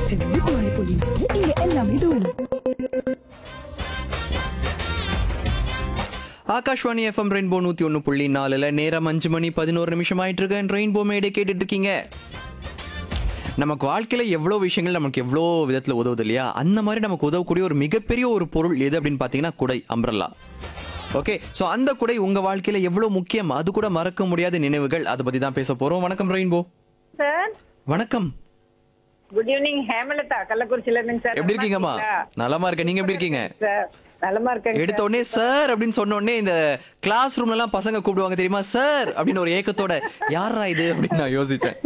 FM நூத்தி ஒன்று புள்ளி நாலு இங்க எல்லாமே தூரம் ஆகாஷ்வாணி எஃப்எம் ரெயின்போ நூற்றி ஒன்று புள்ளி நாலில் நேரம் அஞ்சு மணி பதினோரு நிமிஷம் ஆயிட்டு இருக்கு ரெயின்போ மேடே கேட்டுட்டு இருக்கீங்க நமக்கு வாழ்க்கையில் எவ்வளோ விஷயங்கள் நமக்கு எவ்வளோ விதத்தில் உதவுது இல்லையா அந்த மாதிரி நமக்கு உதவக்கூடிய ஒரு மிகப்பெரிய ஒரு பொருள் எது அப்படின்னு பார்த்தீங்கன்னா குடை அம்ரல்லா ஓகே ஸோ அந்த குடை உங்கள் வாழ்க்கையில் எவ்வளோ முக்கியம் அது கூட மறக்க முடியாத நினைவுகள் அதை பற்றி தான் பேச போகிறோம் வணக்கம் ரெயின்போ சார் வணக்கம் குட் ஈவினிங் ஹேமலதா கள்ளக்குறிச்சியில இருந்துங்க சார் எப்படி இருக்கீங்கம்மா நலமா இருக்கேன் நீங்க எப்படி இருக்கீங்க சார் நலமா இருக்கேங்க எடுத்த உடனே சார் அப்படின்னு சொன்ன உடனே இந்த கிளாஸ் ரூம்ல எல்லாம் பசங்க கூப்பிடுவாங்க தெரியுமா சார் அப்படின்னு ஒரு ஏக்கத்தோட யாரா இது அப்படின்னு நான் யோசிச்சேன்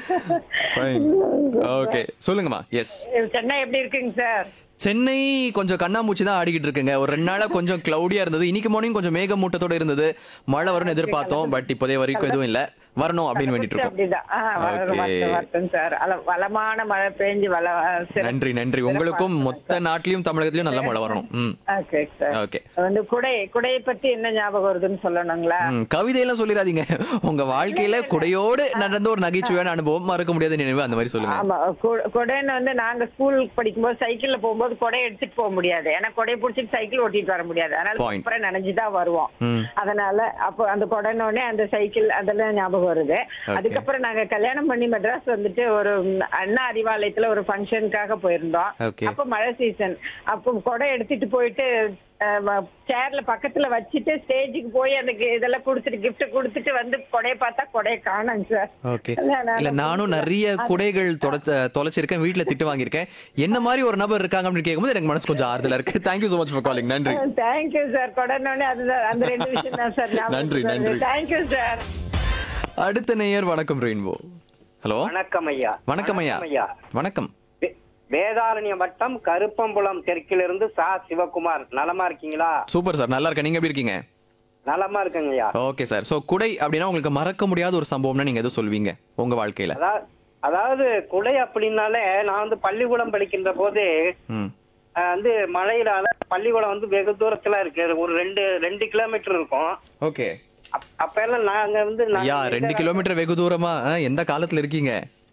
ஓகே சொல்லுங்கம்மா எஸ் சார். சென்னை எப்படி இருக்குங்க சார் சென்னை கொஞ்சம் கண்ணாமூச்சி தான் ஆடிக்கிட்டு இருக்குங்க ஒரு ரெண்டு நாளா கொஞ்சம் கிளவுடியா இருந்தது இன்னைக்கு மார்னிங் கொஞ்சம் மேகமூட்டத்தோட இருந்தது மழை வரும்னு எதிர்பார்த்தோம் பட் இப்போதைய வரைக்கும் எதுவும் இல்ல வரணும் அப்படின்னு வேண்டிட்டு இருக்கோம் அப்படிதான் ஆ, வரட்டும், Okay. வரட்டும், வரட்டும் சார் அல- வளமான மழை பெஞ்சு வள சிறப்பு. நன்றி நன்றி உங்களுக்கும் மொத்த நாட்டிலையும் தமிழகத்திலயும் நல்ல மழை வரணும் ம் ஓகே சார் ஓகே வந்து குடை குடையை பத்தி என்ன ஞாபகம் வருதுன்னு சொல்லணுங்களா ம், கவிதையெல்லாம் சொல்லிடாதீங்க உங்க வாழ்க்கையில குடையோடு நடந்த ஒரு நகைச்சுவையான அனுபவம் மறக்க முடியாத நினைவு அந்த மாதிரி சொல்லுங்க ஆமா கு- குடைன்னு வந்து நாங்க ஸ்கூல் படிக்கும்போது சைக்கிள்ல போகும்போது குடை எடுத்துட்டு போக முடியாது ஏன்னா குடையை பிடிச்சிட்டு சைக்கிள் ஓட்டிட்டு வர முடியாது அதனால Point. அப்புறம் நினைஞ்சுதான் வருவோம் ம். அதனால அப்போ அந்த குடைனோடனே அந்த சைக்கிள் அதெல்லாம் ஞாபகம் வருது அதுக்கப்புறம் நாங்க கல்யாணம் பண்ணி மெட்ராஸ் வந்துட்டு ஒரு ம், அண்ணா அறிவாலயத்துல ஒரு ஃபங்க்ஷனுக்காக போயிருந்தோம் Okay. அப்போ மழை சீசன் அப்போ குடை எடுத்துட்டு போயிட்டு சேர்ல பக்கத்துல வச்சுட்டு ஸ்டேஜுக்கு போய் அந்த gi- இதெல்லாம் கொடுத்துட்டு gift கொடுத்துட்டு வந்து கொடையை பார்த்தா கொடையை காணோங்க சார் ஓகே அதனால இல்ல நானும் நிறைய குடைகள் தொலைச்ச தொலைச்சிருக்கேன் வீட்ல திட்டு வாங்கியிருக்கேன் என்ன மாதிரி ஒரு நபர் இருக்காங்க அப்படின்னு கேட்கும்போது எனக்கு மனசு கொஞ்சம் ஆறுதலா இருக்கு thank you so much for calling நன்றி தேங்க்யூ சார் கொடனோடனே அதுதான் அந்த ரெண்டு விஷயம் தான் சார் நன்றி, நன்றி. தேங்க்யூ சார் அடுத்த நேயர் வணக்கம் ரெயின்போ ஹலோ வணக்கம் ஐயா வணக்கம் ஐயா வணக்கம் வே- வேதாரண்ய வட்டம் கருப்பம்புலம் தெற்கிலிருந்து சா சிவகுமார் நலமா இருக்கீங்களா சூப்பர் சார் நல்லா இருக்கேன் நீங்க எப்படி இருக்கீங்க நலமா இருக்கேங்க ஐயா ஓகே சார் சோ குடை அப்படின்னா உங்களுக்கு மறக்க முடியாத ஒரு சம்பவம்னா நீங்க எது சொல்வீங்க உங்க வாழ்க்கையில அதாவது அதாவது குடை அப்படின்னாலே நான் வந்து பள்ளிக்கூடம் படிக்கின்ற போது ம் அஹ், வந்து மழையினால பள்ளிக்கூடம் வந்து வெகு தூரத்துல இருக்கு ஒரு ரெண்டு ரெண்டு கிலோமீட்டர் இருக்கும் ஓகே அப்- அப்ப எல்லாம் நாங்க வந்து நாங்க ஐயா ரெண்டு கிலோமீட்டர் வெகு தூரமா ஆ, எந்த காலத்துல இருக்கீங்க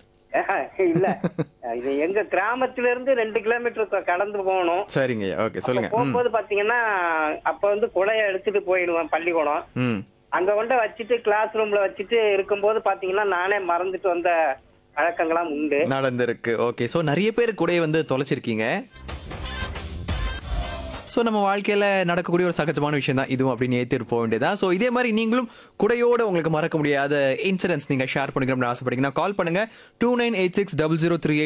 இல்ல இது எங்க கிராமத்துல இருந்து ரெண்டு கிலோமீட்டர் கடந்து போகணும் சரிங்க ஐயா ஓகே சொல்லுங்க ம் போகும்போது பாத்தீங்கன்னா அப்ப வந்து குடைய எடுத்துட்டு போயிடுவேன் பள்ளிக்கூடம் ம் அங்க கொண்டு வச்சுட்டு கிளாஸ் ரூம்ல வச்சுட்டு இருக்கும்போது பாத்தீங்கன்னா நானே மறந்துட்டு வந்த பழக்கங்கள்லாம் உண்டு நடந்திருக்கு ஓகே ஸோ நிறைய பேர் கூட வந்து தொலைச்சிருக்கீங்க ஸோ நம்ம வாழ்க்கையில் நடக்கக்கூடிய ஒரு சகஜமான விஷயம் தான் இதுவும் அப்படின்னு ஏற்றிட்டு போக வேண்டியதான் ஸோ இதே மாதிரி நீங்களும் குடையோட உங்களுக்கு மறக்க முடியாத இன்சிடென்ட்ஸ் நீங்கள் ஷேர் பண்ணிக்கணும்னு ஆசைப்பட்டீங்கன்னா கால் பண்ணுங்க two nine eight six double zero three